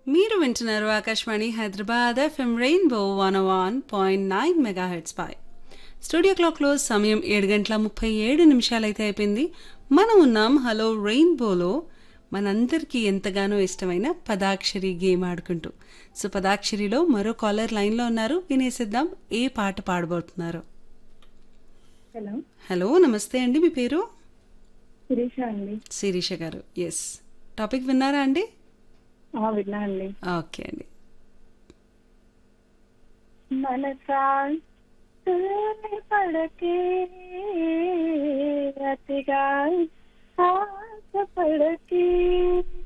మీరు వింటున్నారు Akashvani Hyderabad FM rainbow one one point nine megahertz పై స్టూడియో క్లాక్లో సమయం ఏడు గంటల ముప్పై ఏడు నిమిషాలైతే అయిపోయింది మనం ఉన్నాం హలో రెయిన్బోలో మనందరికీ ఎంతగానో ఇష్టమైన పదాక్షరి గేమ్ ఆడుకుంటూ సో పదాక్షరిలో మరో కాలర్ లైన్లో ఉన్నారు వినేసిద్దాం ఏ పాట పాడబోతున్నారు హలో హలో నమస్తే అండి మీ పేరు శిరీష అండి శిరీష గారు ఎస్ టాపిక్ విన్నారా అండి ఆ, విన్నా అండి ఓకే అండి మనసా తూలి పడకే అతిగా ఆశ పడకే